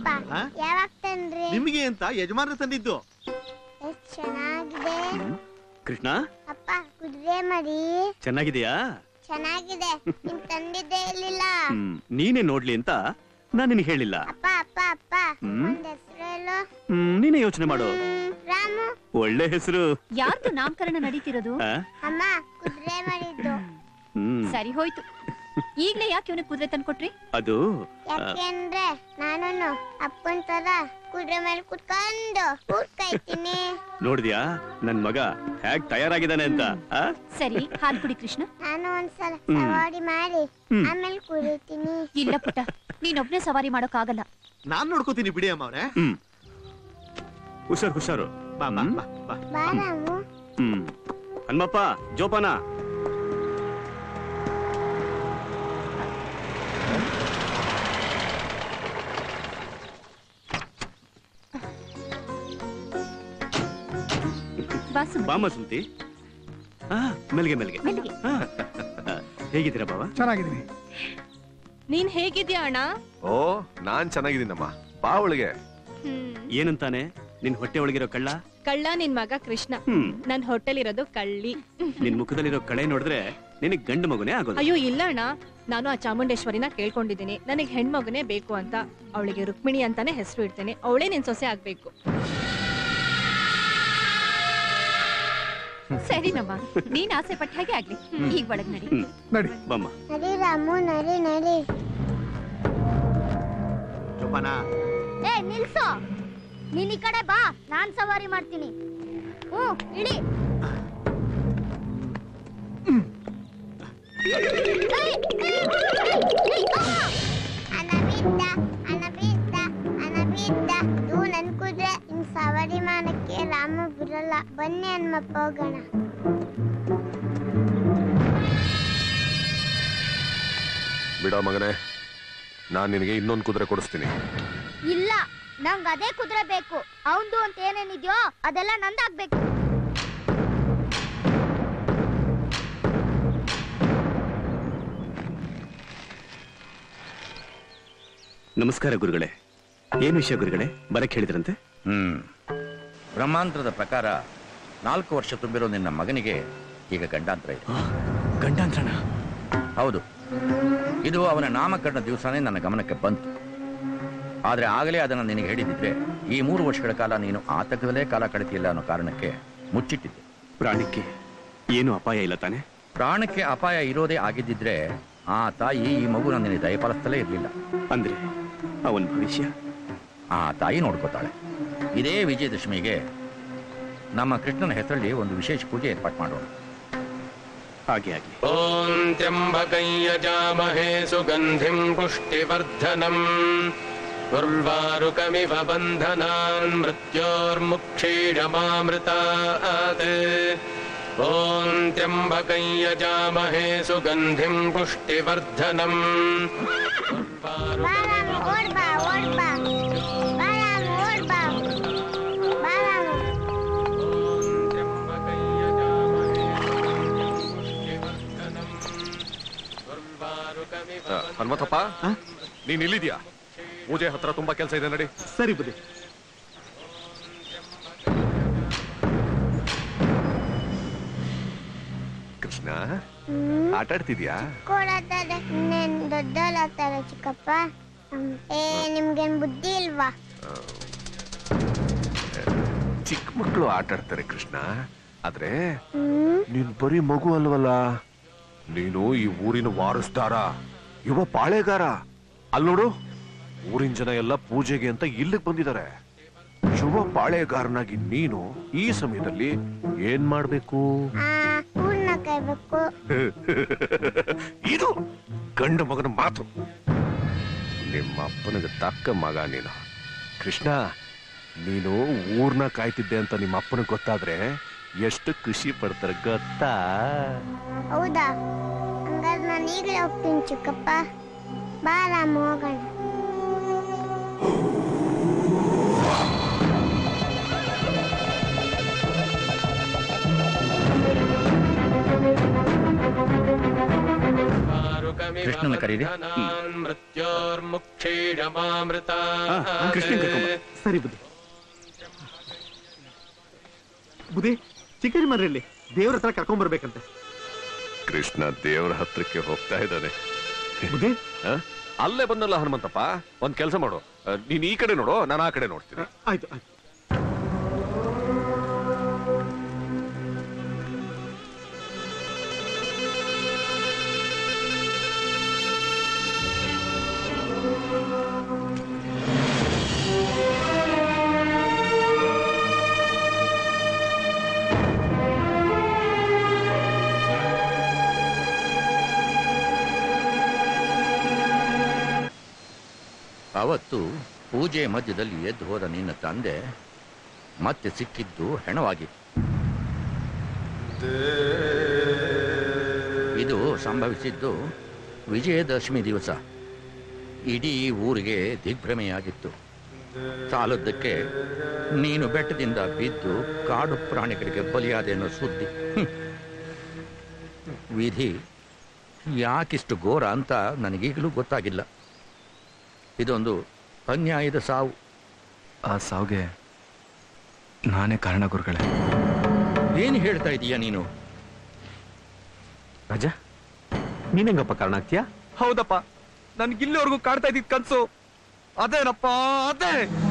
ಅಪ್ಪ ಆ? ಯಾವಾಗ ತಂದ್ರಿ ನಿಮಗೆ ಅಂತ ಯಜಮಾನ ತಂದಿದ್ದು ಎಷ್ಟ್ ಚೆನ್ನಾಗಿದೆ ಕೃಷ್ಣ ಅಪ್ಪ ಕುದುರೆ ಮರಿ ಚೆನ್ನಾಗಿದೆಯಾ ಚೆನ್ನಾಗಿದೆ ನಿಮ್ ತಂದಿದ್ದೇ ಇರ್ಲಿಲ್ಲ ಹ್ಮ್ ನೀನೇ ನೋಡ್ಲಿ ಅಂತ ನಾನು ನಿನಗೆ ಹೇಳಿಲ್ಲ ಅಪ್ಪ ಅಪ್ಪ ಅಪ್ಪ ಹ್ಮ್? ಒಂದ್ ಹೆಸರು ಹೇಳು ಹ್ಮ್ ನೀನೇ ಯೋಚನೆ ಮಾಡು ಹ್ಮ್, ರಾಮು ಒಳ್ಳೆ ಹೆಸರು ಯಾರ್ದು ನಾಮಕರಣ ನಡೀತಿರೋದು ಆ? ಅಮ್ಮ ಕುದುರೆ ಮರಿದ್ದು ಹ್ಮ್ ಸರಿ ಹೋಯ್ತು ಈಗ್ಲೇ ಯಾಕೆ ಇವನಿಗೆ ಕುದುರೆ ತಂದ್ಕೊಟ್ರಿ ಅದು ಆ, ಯಾಕೆಂದ್ರೆ ನಾನು ಅಪ್ಪನ್ ತರ ಕುದುರೆ ಮೇಲೆ ಕುತ್ಕೊಂಡು ಊಟ ಕಾಯ್ತೀನಿ ನೋಡಿದ್ಯಾ ನನ್ ಮಗ ಹೇಗ್ ತಯಾರಾಗಿದ್ದಾನೆ ಅಂತ ಆ? ಸರಿ ಹಾಲು ಕುಡಿ ಕೃಷ್ಣ ನಾನು ಒಂದ್ಸಲ ಹ್ಮ್. ಸವಾರಿ ಮಾಡಿ ಹ್ಮ್. ಆಮೇಲೆ ಕುಡಿತೀನಿ ಇಲ್ಲ ಪುಟ್ಟ ನೀನೊಬ್ನೇ ಸವಾರಿ ಮಾಡೋಕ್ಕಾಗಲ್ಲ ನಾನ್ ನೋಡ್ಕೋತೀನಿ ಬಿಡಿ ಅಮ್ಮ ಅವ್ರೆ ಹ್ಮ್ ಹುಷಾರು ಹುಷಾರು ಬಾ ಬಾ ಹ್ಮ್. ಬಾ ಬಾ ಬಾ ರಾಮು ಹ್ಮ್ ಹನುಮಪ್ಪ ಜೋಪಾನ ಬಾ ಸುಮತಿ. ಬಾಮ ಸುಮ್ತಿ ಆ ಮೆಲ್ಗೆ ಮೆಲ್ಗೆ ಮೆಲ್ಲಿಗೆ ಆ, ಆ, ಹೇಗಿದ್ದೀರಾ ಬಾವ ಚೆನ್ನಾಗಿದ್ದೀನಿ ನೀನ್ ಹೇಗಿದ್ಯಾ ಅಣ್ಣ ಓ ನಾನ್ ಚೆನ್ನಾಗಿದ್ದೀನಮ್ಮ ಬಾ ಒಳಗೆ ಏನಂತಾನೆ ನಿನ್ ಹೊಟ್ಟೆ ಒಳಗಿರೋ ಕಳ್ಳ ಕಳ್ಳ ನಿನ್ ಮಗ ಕೃಷ್ಣ ಹ್ಮ್ ನನ್ ಹೊಟ್ಟೆಲಿರೋದು ಕಳ್ಳಿ ನಿನ್ ಮುಖದಲ್ಲಿರೋ ಕಳೆ ನೋಡಿದ್ರೆ ನಿನಗ್ ಗಂಡು ಮಗುನೇ ಆಗೋದು ಅಯ್ಯೋ ಇಲ್ಲ ಅಣ್ಣ ನಾನು ಆ ಚಾಮುಂಡೇಶ್ವರಿನ ಕೇಳ್ಕೊಂಡಿದ್ದೀನಿ ನನಗ್ ಹೆಣ್ಮಗುನೇ ಬೇಕು ಅಂತ ಅವಳಿಗೆ ರುಕ್ಮಿಣಿ ಅಂತಾನೆ ಹೆಸರು ಇಡ್ತೇನೆ ಅವಳೇ ನಿನ್ ಸೊಸೆ ಆಗ್ಬೇಕು ಸರಿನಮ್ಮ ನೀನ್ ಆಸೆ ಪಟ್ಟ ಹಾಗೆ ಆಗ್ಲಿ ಈಗ ಒಳಗ್ ನಡಿ ನಡಿ ಬಮ್ಮ ನಡಿ ರಾಮು ನಡಿ ನಡಿ ಜೋಪಾನ ಏ ನಿಲ್ಸು ನೀನ್ ಈ ಕಡೆ ಬಾ ನಾನ್ ಸವಾರಿ ಮಾಡ್ತೀನಿ ಹ್ಮ್ ಇಳಿ ಅನಬಿದ್ದ ಅನಬಿದ್ದ ಅನಬಿದ್ದ ಇದು ನನ್ ಕುದ್ರೆ ಇನ್ ಸವಾರಿ ಮಾಡಕ್ಕೆ ರಾಮ ಬಿಡಲ್ಲ ಬನ್ನಿ ಹನುಮಪ್ಪ ಹೋಗೋಣ ಬಿಡೋ ಮಗನೇ ನಾನ್ ನಿನಗೆ ಇನ್ನೊಂದು ಕುದುರೆ ಕೊಡಿಸ್ತೀನಿ ಇಲ್ಲ ನಂಗ್ ಅದೇ ಕುದುರೆ ಬೇಕು ಅವಂದು ಅಂತ ಏನೇನಿದ್ಯೋ ಅದೆಲ್ಲ ನಂದಾಗ್ಬೇಕು ನಮಸ್ಕಾರ ಗುರುಗಳೇ ಏನ್ ವಿಷಯ ಗುರುಗಳೇ ಬರಕ್ ಹೇಳಿದ್ರಂತೆ ಹ್ಮ್ ಬ್ರಹ್ಮಾಂತರದ ಪ್ರಕಾರ ನಾಲ್ಕು ವರ್ಷ ತುಂಬಿರೋ ನಿನ್ನ ಮಗನಿಗೆ ಈಗ ಗಂಡಾಂತರ ಇದೆ ಗಂಡಾಂತ್ರಣ ಹೌದು ಇದು ಅವನ ನಾಮಕರಣ ದಿವಸನೇ ನನ್ನ ಗಮನಕ್ಕೆ ಬಂತು ಆದ್ರೆ ಆಗಲೇ ಅದನ್ನು ನಿನಗೆ ಹೇಳಿದಿದ್ರೆ ಈ ಮೂರು ವರ್ಷಗಳ ಕಾಲ ನೀನು ಆತಂಕದಲ್ಲೇ ಕಾಲ ಕಳಿತಿಲ್ಲ ಅನ್ನೋ ಕಾರಣಕ್ಕೆ ಮುಚ್ಚಿಟ್ಟಿದ್ದೆ ಪ್ರಾಣಕ್ಕೆ ಏನು ಅಪಾಯ ಇಲ್ಲ ತಾನೆ ಪ್ರಾಣಕ್ಕೆ ಅಪಾಯ ಇರೋದೇ ಆಗಿದ್ದಿದ್ರೆ ಆ ತಾಯಿ ಈ ಮಗುನ ನಿನಗೆ ದಯಪಾಲಿಸ್ತಲೇ ಇರಲಿಲ್ಲ ಅಂದ್ರೆ ಅವನ್ ಭವಿಷ್ಯ ಆ ತಾಯಿ ನೋಡ್ಕೋತಾಳೆ ಇದೇ ವಿಜಯದಶಮಿಗೆ ನಮ್ಮ ಕೃಷ್ಣನ ಹೆಸರಲ್ಲಿ ಒಂದು ವಿಶೇಷ ಪೂಜೆ ಏರ್ಪಾటు ಮಾಡೋಣ ಹಾಗೆ ಆಗ್ಲಿ ॐ त्र्यम्बकं यजामहे सुगन्धिं पुष्टिवर्धनम् उर्वारुकमिव बन्धनान् मृत्योर्मुक्षीडमामृतात् ॐ त्र्यम्बकं यजामहे सुगन्धिं पुष्टिवर्धनम् ಬಾ ರಾಮು ಓಡ್ ಬಾ ಓಡ್ ಬಾ ಬಾ ರಾಮು ಓಡ್ ಬಾ ಬಾ ರಾಮು ಆ, ಹನುಮಂತಪ್ಪ ನೀನ್ ಇಲ್ಲಿದ್ಯಾ ಪೂಜೆ ಹತ್ರ ತುಂಬಾ ಕೆಲಸ ಇದೆ ನಡಿ ಸರಿ ಬನ್ನಿ ಕೃಷ್ಣ ಹ್ಮ್ ಆಟ ಆಡ್ತಿದ್ಯಾ ಕೊಡತ್ತಾರೆ ಇನ್ನೇನ್ ದೊಡ್ಡೋಳಾಗ್ತಾರೆ ಚಿಕ್ಕಪ್ಪ ಹ್ಮ್. ಏ ನಿಮ್ಗೇನ್ ಬುದ್ಧಿ ಇಲ್ವಾ ಚಿಕ್ಕ ಮಕ್ಕಳು ಆಟ ಆಡ್ತಾರೆ ಕೃಷ್ಣ ಆದ್ರೆ ಹ್ಮ್ ನೀನ್ ಬರೀ ಮಗು ಅಲ್ವಲ್ಲ ನೀನು ಈ ಊರಿನ ವಾರಸ್ದಾರ ಯುವ ಪಾಳೆಗಾರ ಅಲ್ ನೋಡು ಊರಿನ ಜನ ಎಲ್ಲ ಪೂಜೆಗೆ ಅಂತ ಇಲ್ಲಿಗೆ ಬಂದಿದ್ದಾರೆ ಯುವ ಪಾಳೆಗಾರನಾಗಿ ನೀನು ಈ ಸಮಯದಲ್ಲಿ ಏನ್ ಮಾಡ್ಬೇಕು ಆ ಊರ್ನ ಕಾಯ್ಬೇಕು ಇದು ಗಂಡ ಮಗನ ಮಾತು ನಿಮ್ಮ ಅಪ್ಪನಿಗೆ ತಕ್ಕ ಮಗ ನೀನು ಕೃಷ್ಣ ನೀನು ಊರ್ನ ಕಾಯ್ತಿದ್ದೆ ಅಂತ ನಿಮ್ಮ ಅಪ್ಪನಿಗೆ ಗೊತ್ತಾದ್ರೆ ಎಷ್ಟು ಖುಷಿ ಪಡ್ತಾರೆ ಗೊತ್ತಾ ಹೌದಾ ಹಂಗಾದ್ರೆ ನಾನು ಈಗಲೇ ಹೋಗ್ತೀನಿ ಚಿಕ್ಕಪ್ಪ ಬಾ ರಾಮು ಹೋಗೋಣ वारुकमिव ಕೃಷ್ಣನ ಕರೀರಿ ಮೃತ್ಯೋರ್ಮುಕ್ಷೀಡಮಾಮೃತ ಆ, ಆ, ಕೃಷ್ಣನ್ ಕರ್ಕೊಂಡ್ ಬಾ. ಸರಿ ಬುದ್ಧಿ ಬುದ್ಧಿ ಚಿಕ್ಕ ಯಜಮಾನ್ರಲ್ಲಿ ದೇವ್ರ ಹತ್ರ ಕರ್ಕೊಂಡ್ ಬರ್ಬೇಕಂತೆ ಕೃಷ್ಣ ದೇವರ ಹತ್ರಕ್ಕೆ ಹೋಗ್ತಾ ಇದ್ದಾನೆ ಬುದ್ಧಿ ಆ? ಅಲ್ಲೇ ಬಂದಲ್ಲ ಹನುಮಂತಪ್ಪ ಒಂದ್ ಕೆಲಸ ಮಾಡು ಆ, ನೀನ್ ಈ ಕಡೆ ನೋಡು ನಾನು ಆ ಕಡೆ ನೋಡ್ತೀನಿ ಆಯ್ತು ಆಯ್ತು ಅವತ್ತು ಪೂಜೆ ಮಧ್ಯದಲ್ಲಿ ಎದ್ದು ಹೋದ ನಿನ್ನ ತಂದೆ ಮತ್ತೆ ಸಿಕ್ಕಿದ್ದು ಹೆಣವಾಗಿ ಇದು ಸಂಭವಿಸಿದ್ದು ವಿಜಯದಶಮಿ ದಿವಸ ಇಡೀ ಊರಿಗೆ ದಿಗ್ಭ್ರಮೆಯಾಗಿತ್ತು ಸಾಲದ್ದಕ್ಕೆ ನೀನು ಬೆಟ್ಟದಿಂದ ಬಿದ್ದು ಕಾಡು ಪ್ರಾಣಿಗಳಿಗೆ ಬಲಿಯಾದೆ ಅನ್ನೋ ಸುದ್ದಿ ಹ್ಮ್. ವಿಧಿ ಯಾಕಿಷ್ಟು ಘೋರ ಅಂತ ನನಗೀಗಲೂ ಗೊತ್ತಾಗಿಲ್ಲ ಇದೊಂದು ಅನ್ಯಾಯದ ಸಾವು ಆ ಸಾವಿಗೆ ನಾನೇ ಕಾರಣ ಗುರುಗಳೇ ಏನು ಹೇಳ್ತಾ ಇದೀಯ ನೀನು ರಾಜ ನೀನಂಗಪ್ಪ ಕಾರಣ ಆಗ್ತೀಯಾ ಹೌದಪ್ಪ ನನ್ಗಿಲ್ಲಿವರೆಗೂ ಕಾಡ್ತಾ ಇದ್ದಿದ್ ಕನ್ಸು ಅದೇನಪ್ಪ ಅದೇ